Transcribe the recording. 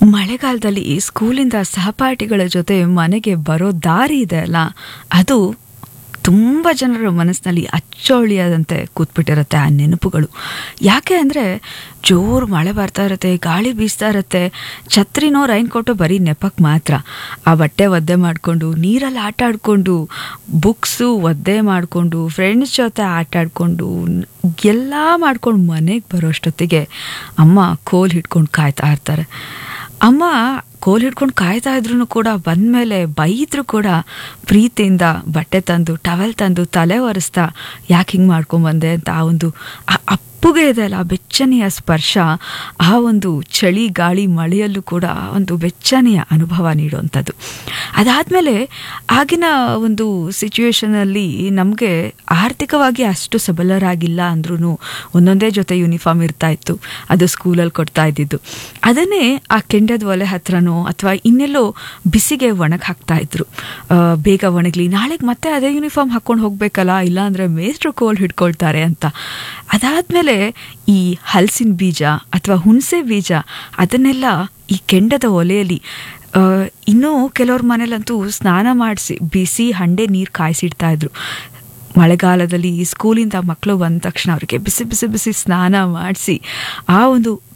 ಮಳೆಗಾಲದಲ್ಲಿ ಸ್ಕೂಲಿಂದ ಸಹಪಾಠಿಗಳ ಜೊತೆ ಮನೆಗೆ ಬರೋ ದಾರಿ ಇದೆ ಅಲ್ಲ ಅದು ತುಂಬ ಜನರ ಮನಸ್ಸಿನಲ್ಲಿ ಅಚ್ಚೋಳಿಯಾದಂತೆ ಕೂತ್ಬಿಟ್ಟಿರುತ್ತೆ ಆ ನೆನಪುಗಳು ಯಾಕೆ ಅಂದರೆ ಜೋರು ಮಳೆ ಬರ್ತಾ ಇರುತ್ತೆ ಗಾಳಿ ಬೀಸ್ತಾ ಇರುತ್ತೆ ಛತ್ರಿನೋ ರೈನ್ ಕೋಟೋ ಬರೀ ನೆಪಕ್ಕೆ ಮಾತ್ರ ಆ ಬಟ್ಟೆ ಒದ್ದೆ ಮಾಡಿಕೊಂಡು ನೀರಲ್ಲಿ ಆಟ ಆಡಿಕೊಂಡು ಬುಕ್ಸು ಒದ್ದೆ ಮಾಡಿಕೊಂಡು ಫ್ರೆಂಡ್ಸ್ ಜೊತೆ ಆಟ ಆಡಿಕೊಂಡು ಎಲ್ಲ ಮಾಡ್ಕೊಂಡು ಮನೆಗೆ ಬರೋಷ್ಟೊತ್ತಿಗೆ ಅಮ್ಮ ಕೋಲ್ ಹಿಡ್ಕೊಂಡು ಕಾಯ್ತಾ ಇರ್ತಾರೆ ಅಮ್ಮ ಕೋಲ್ ಹಿಡ್ಕೊಂಡು ಕಾಯ್ತಾ ಇದ್ರು ಕೂಡ ಬಂದಮೇಲೆ ಬೈದ್ರು ಕೂಡ ಪ್ರೀತಿಯಿಂದ ಬಟ್ಟೆ ತಂದು ಟವೆಲ್ ತಂದು ತಲೆ ಒರೆಸ್ತಾ ಯಾಕೆ ಹಿಂಗೆ ಮಾಡ್ಕೊಂಬಂದೆ ಅಂತ ಆ ಒಂದು ಆ ಅಪ್ಪುಗೆ ಇದೆ ಅಲ್ಲ ಆ ಬೆಚ್ಚನೆಯ ಸ್ಪರ್ಶ ಆ ಒಂದು ಚಳಿ ಗಾಳಿ ಮಳೆಯಲ್ಲೂ ಕೂಡ ಒಂದು ಬೆಚ್ಚನೆಯ ಅನುಭವ ನೀಡುವಂಥದ್ದು ಅದಾದಮೇಲೆ ಆಗಿನ ಒಂದು ಸಿಚುವೇಶನಲ್ಲಿ ನಮಗೆ ಆರ್ಥಿಕವಾಗಿ ಅಷ್ಟು ಸಬಲರಾಗಿಲ್ಲ ಅಂದ್ರೂ ಒಂದೊಂದೇ ಜೊತೆ ಯೂನಿಫಾರ್ಮ್ ಇರ್ತಾ ಇತ್ತು ಅದು ಸ್ಕೂಲಲ್ಲಿ ಕೊಡ್ತಾ ಇದ್ದಿದ್ದು ಅದನ್ನೇ ಆ ಕೆಂಡದ ಒಲೆ ಹತ್ರನೋ ಅಥವಾ ಇನ್ನೆಲ್ಲೋ ಬಿಸಿಗೆ ಒಣಗಿ ಹಾಕ್ತಾ ಇದ್ರು ಆ, ಬೇಗ ಒಣಗಲಿ ನಾಳೆಗೆ ಮತ್ತೆ ಅದೇ ಯೂನಿಫಾರ್ಮ್ ಹಾಕ್ಕೊಂಡು ಹೋಗ್ಬೇಕಲ್ಲ ಇಲ್ಲಾಂದರೆ ಮೇಸ್ಟ್ರು ಕೋಲ್ ಹಿಡ್ಕೊಳ್ತಾರೆ ಅಂತ ಅದಾದಮೇಲೆ ಈ ಹಲಸಿನ ಬೀಜ ಅಥವಾ ಹುಣಸೆ ಬೀಜ ಅದನ್ನೆಲ್ಲ ಈ ಕೆಂಡದ ಒಲೆಯಲ್ಲಿ ಆ, ಇನ್ನೂ ಕೆಲವ್ರ ಮನೇಲಂತೂ ಸ್ನಾನ ಮಾಡಿಸಿ ಬಿಸಿ ಹಂಡೆ ನೀರು ಕಾಯಿಸಿಡ್ತಾ ಇದ್ರು ಮಳೆಗಾಲದಲ್ಲಿ ಸ್ಕೂಲಿಂದ ಮಕ್ಕಳು ಬಂದ ತಕ್ಷಣ ಅವರಿಗೆ ಬಿಸಿ ಬಿಸಿ ಬಿಸಿ ಸ್ನಾನ ಮಾಡಿಸಿ ಆ ಒಂದು